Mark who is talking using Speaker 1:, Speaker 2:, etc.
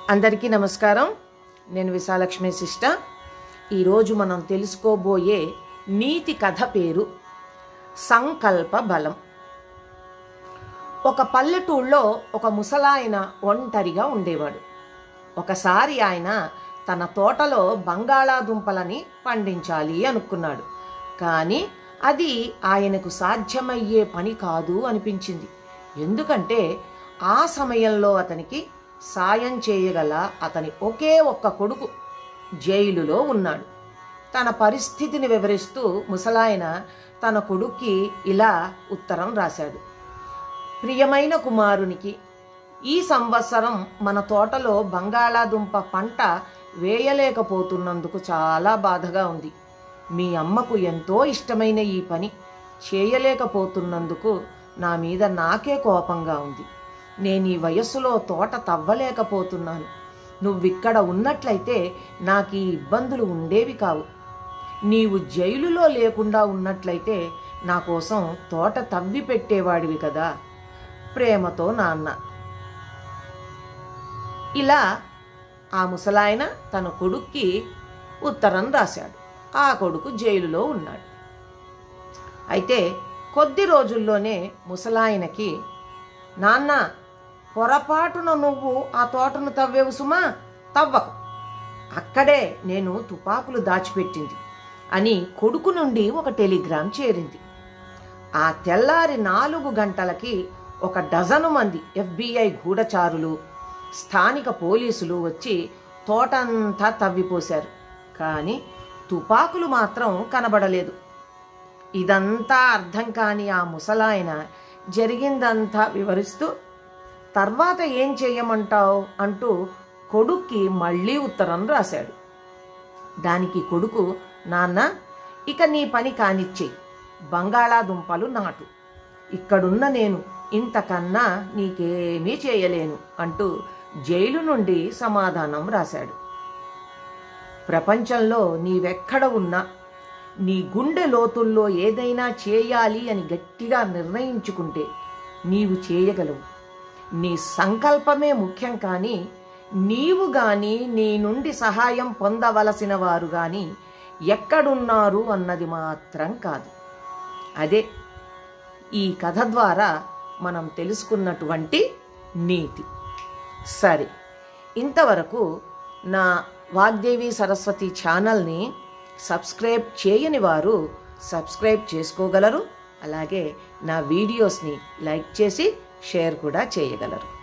Speaker 1: అందరికీ నమస్కారం నేను విశాలక్ష్మి శిష్ట ఈరోజు మనం తెలుసుకోబోయే నీతి కథ పేరు సంకల్ప బలం ఒక పల్లెటూళ్ళలో ఒక ముసలాయన ఒంటరిగా ఉండేవాడు ఒకసారి ఆయన తన తోటలో బంగాళాదుంపలని పండించాలి అనుకున్నాడు కానీ అది ఆయనకు సాధ్యమయ్యే పని కాదు అనిపించింది ఎందుకంటే ఆ సమయంలో అతనికి సాయం చేయగల అతని ఒకే ఒక్క కొడుకు జైలులో ఉన్నాడు తన పరిస్థితిని వివరిస్తూ ముసలాయన తన కొడుక్కి ఇలా ఉత్తరం రాశాడు ప్రియమైన కుమారునికి ఈ సంవత్సరం మన తోటలో బంగాళాదుంప పంట వేయలేకపోతున్నందుకు చాలా బాధగా ఉంది మీ అమ్మకు ఎంతో ఇష్టమైన ఈ పని చేయలేకపోతున్నందుకు నా మీద నాకే కోపంగా ఉంది నేను ఈ వయస్సులో తోట తవ్వలేకపోతున్నాను నువ్విక్కడ ఉన్నట్లయితే నాకు ఈ ఇబ్బందులు ఉండేవి కావు నీవు జైలులో లేకుండా ఉన్నట్లయితే నా కోసం తోట తవ్వి పెట్టేవాడివి కదా ప్రేమతో నాన్న ఇలా ఆ ముసలాయన తన కొడుక్కి ఉత్తరం రాశాడు ఆ కొడుకు జైలులో ఉన్నాడు అయితే కొద్ది రోజుల్లోనే ముసలాయనకి నాన్న పొరపాటున నువ్వు ఆ తోటను తవ్వేవు సుమా తవ్వకు అక్కడే నేను తుపాకులు దాచిపెట్టింది అని కొడుకు నుండి ఒక టెలిగ్రామ్ చేరింది ఆ తెల్లారి నాలుగు గంటలకి ఒక డజను మంది ఎఫ్బిఐ గూఢచారులు స్థానిక పోలీసులు వచ్చి తోటంతా తవ్విపోశారు కానీ తుపాకులు మాత్రం కనబడలేదు ఇదంతా అర్థం కాని ఆ ముసలాయన జరిగిందంతా వివరిస్తూ తర్వాత ఏం చెయ్యమంటావు అంటూ కొడుక్కి మళ్ళీ ఉత్తరం రాశాడు దానికి కొడుకు నాన్న ఇక నీ పని కానిచ్చేయి బంగాళాదుంపలు నాటు ఇక్కడున్న నేను ఇంతకన్నా నీకేమీ చేయలేను అంటూ జైలు నుండి సమాధానం రాశాడు ప్రపంచంలో నీవెక్కడ ఉన్నా నీ గుండె లోతుల్లో ఏదైనా చేయాలి అని గట్టిగా నిర్ణయించుకుంటే నీవు చేయగలవు నీ సంకల్పమే ముఖ్యం కానీ నీవు గాని నీ నుండి సహాయం పొందవలసిన వారు గాని ఎక్కడున్నారు అన్నది మాత్రం కాదు అదే ఈ కథ ద్వారా మనం తెలుసుకున్నటువంటి నీతి సరే ఇంతవరకు నా వాగ్దేవి సరస్వతి ఛానల్ని సబ్స్క్రైబ్ చేయని వారు సబ్స్క్రైబ్ చేసుకోగలరు అలాగే నా వీడియోస్ని లైక్ చేసి షేర్ కూడా చేయగలరు